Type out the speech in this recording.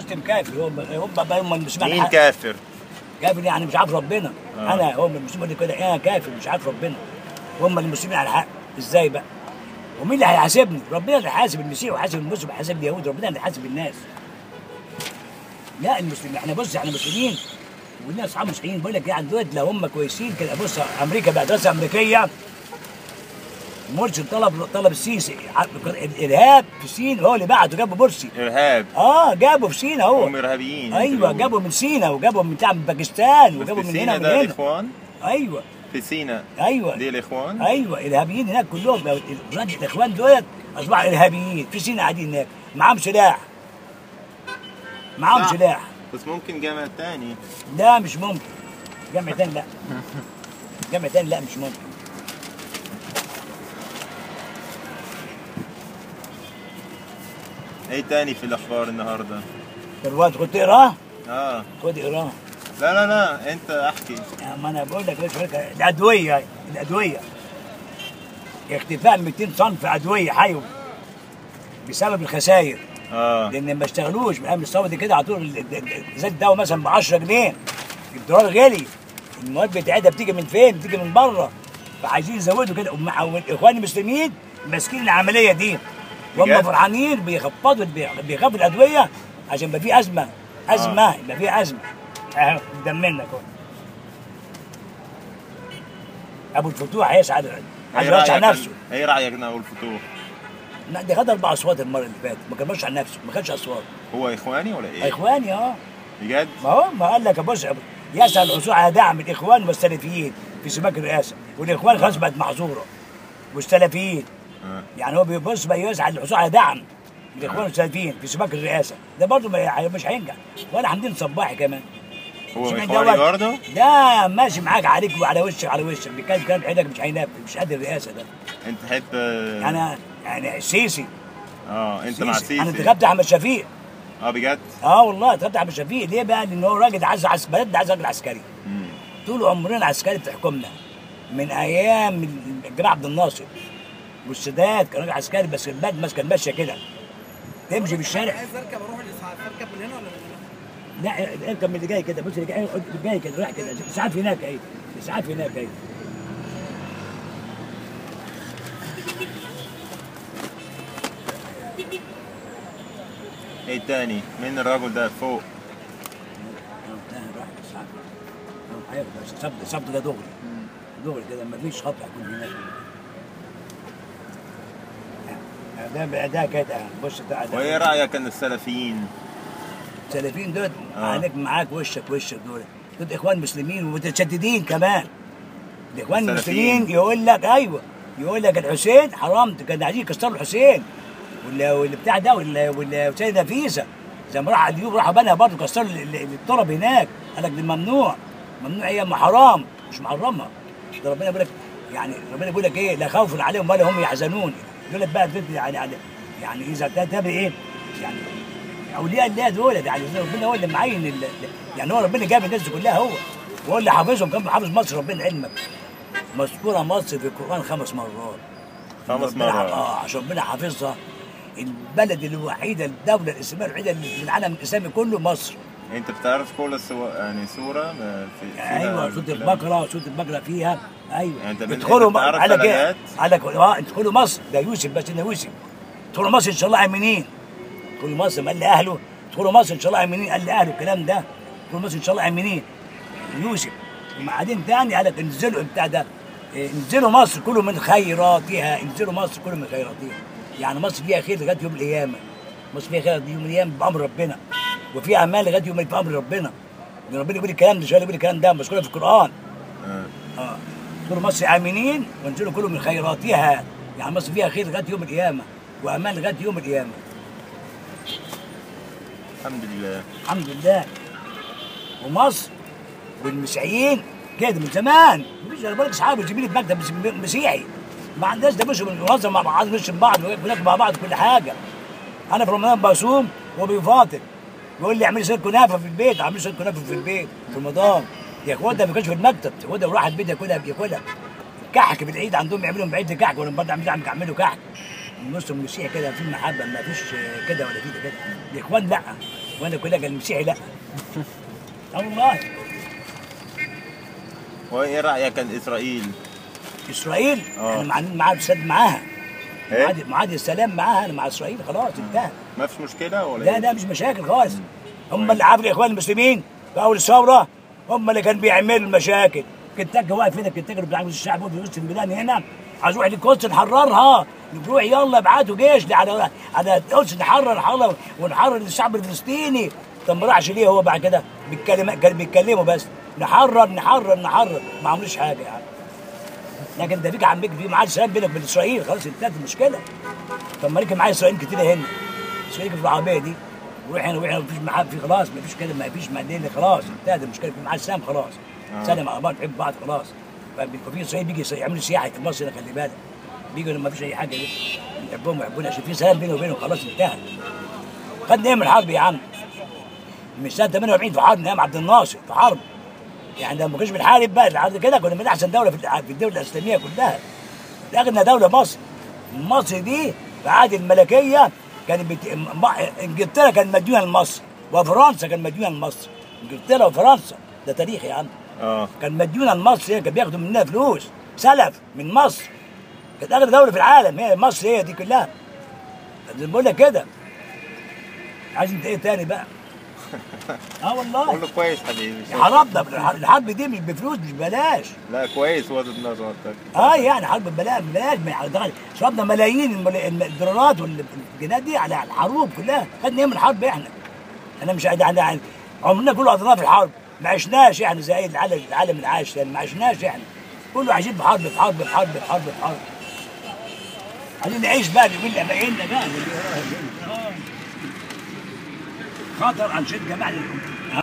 مسلم كافر هم هم بقى هم المسلمين مين حق. كافر؟ كافر يعني مش عارف ربنا آه. انا هم المسلمين اللي كده انا كافر مش عارف ربنا هم المسلمين على الحق ازاي بقى ومين اللي هيحاسبني ربنا اللي هيحاسب المسيح وحاسب المسلم وحاسب اليهود ربنا اللي هيحاسب الناس لا المسلمين احنا بص احنا مسلمين ولنا اصحاب مسيحيين بقول لك يعني دول لو هم كويسين كده بص امريكا بقت دراسه امريكيه مرسي طلب طلب السيسي ع- الارهاب في سين هو اللي بعته جابه مرسي ارهاب اه جابه في سينا هو هم ارهابيين ايوه بيقولوا. جابوا من سينا وجابوا من بتاع من باكستان بس وجابوا في من سينا هنا ده ومن هنا الاخوان ايوه في سينا ايوه دي الاخوان ايوه ارهابيين هناك كلهم لو ال- الاخوان دول اصبحوا ارهابيين في سينا قاعدين هناك معاهم سلاح معاهم صح. سلاح بس ممكن جامع تاني لا مش ممكن جامع تاني لا جامع تاني لا مش ممكن ايه تاني في الاخبار النهارده؟ دلوقتي كنت تقراه اه خد اقراه لا لا لا انت احكي يا ما انا بقول لك ليش هيك الادويه الادويه اختفاء 200 صنف ادويه حيوي بسبب الخسائر اه لان ما اشتغلوش من قبل الثوره دي كده على طول ال- ال- ال- زي الدواء مثلا ب 10 جنيه الدولار غالي المواد بتاعتها بتيجي من فين؟ بتيجي من بره فعايزين يزودوا كده ومع- والاخوان المسلمين ماسكين العمليه دي وهم بجد؟ فرحانين بيخفضوا بيخفضوا الادويه عشان يبقى في ازمه ازمه يبقى في ازمه اهو قدام منك اهو ابو الفتوح هيسعد عايز ايه يرشح رايك نفسه ايه رايك انا اقول فتوح لا ده خد اربع اصوات المره اللي فاتت ما كملش عن نفسه ما خدش اصوات هو اخواني ولا ايه؟ اخواني اه بجد؟ ما هو ما قال لك بص يسعى الحصول على دعم الاخوان والسلفيين في سباق الرئاسه والاخوان خلاص بقت محظوره والسلفيين آه. يعني هو بيبص بقى يسعى للحصول على دعم الاخوان والسلفيين في سباق الرئاسه ده برضه ما- مش هينجح ولا حمدين صباحي كمان هو سمعت اخواني دوت؟ برضه؟ ده ماشي معاك عليك وعلى وشك على وشك بيتكلم كلام عينك مش هينافس مش قد الرئاسه ده انت تحب انا يعني السيسي اه انت مع سيسي. انا سيسي انتخبت احمد شفيق اه بجد؟ اه والله انتخبت احمد شفيق ليه بقى؟ لان هو راجل عايز عايز بلد عايز راجل عسكري مم. طول عمرنا عسكري بتحكمنا من ايام الجماعه عبد الناصر والسادات كان راجل عسكري بس البلد ماسكه ماشيه كده تمشي في الشارع عايز اركب اروح الاسعاف اركب من هنا ولا من هنا؟ لا اركب من اللي جاي كده بص اللي جاي اللي جاي كده رايح كده اسعاف هناك اهي اسعاف هناك اهي ايه تاني؟ مين الراجل ده فوق؟ راح اسعاف هياخد بس الصبت الصبت ده دغري دغري كده ما فيش خط هيكون هناك ده بقى ده كده بص ده ده- وايه رايك ان السلفيين؟ السلفيين دول آه. عليك معاك وشك وشك دول دول اخوان مسلمين ومتشددين كمان الاخوان السلفيين. المسلمين يقول لك ايوه يقول لك الحسين حرام كان عايزين يكسروا الحسين ولا واللي بتاع ده ولا ولا سيدة نفيسه زي ما راح اليوم راحوا بنها برضه كسروا ال- ال- التراب هناك قال لك دي ممنوع ممنوع هي حرام مش محرمها ده ربنا بيقول لك يعني ربنا بيقول لك ايه لا خوف عليهم ولا هم يحزنون دول بقى دول يعني يعني يعني اذا ده ده ايه يعني اولياء الله دول يعني ربنا هو اللي معين ال- يعني هو ربنا جاب الناس دي كلها هو وهو اللي حافظهم كان حافظ مصر ربنا علمك مذكوره مصر في القران خمس مرات خمس ربنا- مرات. اه عشان ربنا حافظها البلد الوحيده الدوله الاسلاميه الوحيده اللي في العالم الاسلامي كله مصر انت بتعرف كل السو... يعني سوره ما في فيها ايوه سوره الكلام؟ البقره سوره البقره فيها ايوه يعني أنت بت- ادخلوا أنت بتعرف قال لك ايه بلدات؟ قال لك اه ادخلوا مصر ده يوسف بس ده يوسف ادخلوا مصر ان شاء الله امنين ادخلوا مصر قال لاهله ادخلوا مصر ان شاء الله امنين قال لاهله الكلام ده ادخلوا مصر ان شاء الله امنين يوسف وبعدين تاني قال لك انزلوا بتاع ده إيه، انزلوا مصر كلوا من خيراتها انزلوا مصر كلوا من خيراتها يعني مصر فيها خير لغايه يوم القيامه مصر فيها خير لغايه يوم القيامه بامر ربنا وفيها امان لغايه يوم بامر ربنا إن ربنا يقول الكلام ده شويه يقول الكلام ده مذكور في القران آه. اه كلوا مصر امنين وانزلوا كلوا من خيراتها يعني مصر فيها خير لغايه يوم القيامه وامان لغايه يوم القيامه الحمد لله الحمد لله ومصر والمسيحيين كده من زمان مفيش انا بقول لك اصحابي زميلي في مكتب مس- مسيحي ما عندناش ده مش بننظم مع بعض نشرب بعض وناكل مع بعض كل حاجه انا في رمضان بصوم وهو بيفاطر يقول لي اعملي سيد كنافه في البيت اعملي سيد كنافه في البيت في رمضان يا اخوان ده ما كانش في المكتب هو ده راح البيت ياكلها بياكلها كحك في العيد عندهم يعملوا بعيد كحك وانا برضه عامل يعملوا كحك النص المسيحي كده في محبه ما فيش كده ولا في كده الاخوان لا وانا كلها قال المسيحي لا اه والله وايه رايك عن اسرائيل؟ اسرائيل آه. انا مع مع السد معاها ايه؟ معاد معاد السلام معاها انا مع اسرائيل خلاص انتهى ما فيش مشكله ولا لا ايه؟ لا مش مشاكل خالص هم اللي عاملوا الاخوان المسلمين في اول الثوره هم اللي كانوا بيعملوا المشاكل كنتاكي واقف هنا كنتاكي اللي بيعمل الشعب في وسط البلاد هنا عايز نروح للقدس نحررها نروح يلا ابعتوا جيش على على القدس نحرر نحرر ونحرر الشعب الفلسطيني طب ما راحش ليه هو بعد كده بيتكلم كان بيتكلموا بس نحرر نحرر نحرر ما عملوش حاجه يعني لكن ده فيك عم بيك في معاد سلام بينك وبين اسرائيل خلاص انتهت المشكله طب ما ليك معايا اسرائيل كتير هنا اسرائيل في العربيه دي وروح هنا وروح هنا مفيش معاه في خلاص مفيش كده مفيش مدينه خلاص انتهت المشكله في معاد سلام خلاص آه. سلم على بعض بيحب بعض خلاص فبيبقى في اسرائيل بيجي يعملوا سياحه في مصر هنا خلي بالك بيجوا لما مفيش اي حاجه دي بنحبهم ويحبونا عشان في سلام بينه وبينهم خلاص انتهى خدنا ايه من الحرب يا عم من سنه 48 في حرب نعم عبد الناصر في حرب يعني لما ما كناش بنحارب بقى لحد كده كنا من احسن دوله في الع- في الدوله الاسلاميه كلها اغنى دوله مصر مصر دي في عهد الملكيه كانت بت... م- انجلترا كانت مديونه لمصر وفرنسا كانت مديونه لمصر انجلترا وفرنسا ده تاريخ يا عم اه كان مديونه لمصر هي كان بياخدوا منها فلوس سلف من مصر كانت اغنى دوله في العالم هي مصر هي دي كلها زي ما بقول لك كده عايز انت ايه تاني بقى اه والله كله كويس حبيبي يا حرامنا الحرب دي مش بفلوس مش ببلاش لا كويس وجهه نظرك اه يعني حرب ببلاش ببلاش ما يعني صرفنا ملايين المل- الم- الدولارات والجنيهات دي على الحروب كلها خدنا ايه من الحرب احنا انا مش قاعد يعني يعني عمرنا كله قضيناه في الحرب ما عشناش يعني زي العالم العالم العاش يعني ما عشناش يعني كله عايشين في حرب في حرب في حرب في حرب في حرب عايزين نعيش بقى اليومين اللي باقيين بقى واللي وراها دول. آه. خطر عن شد جماعه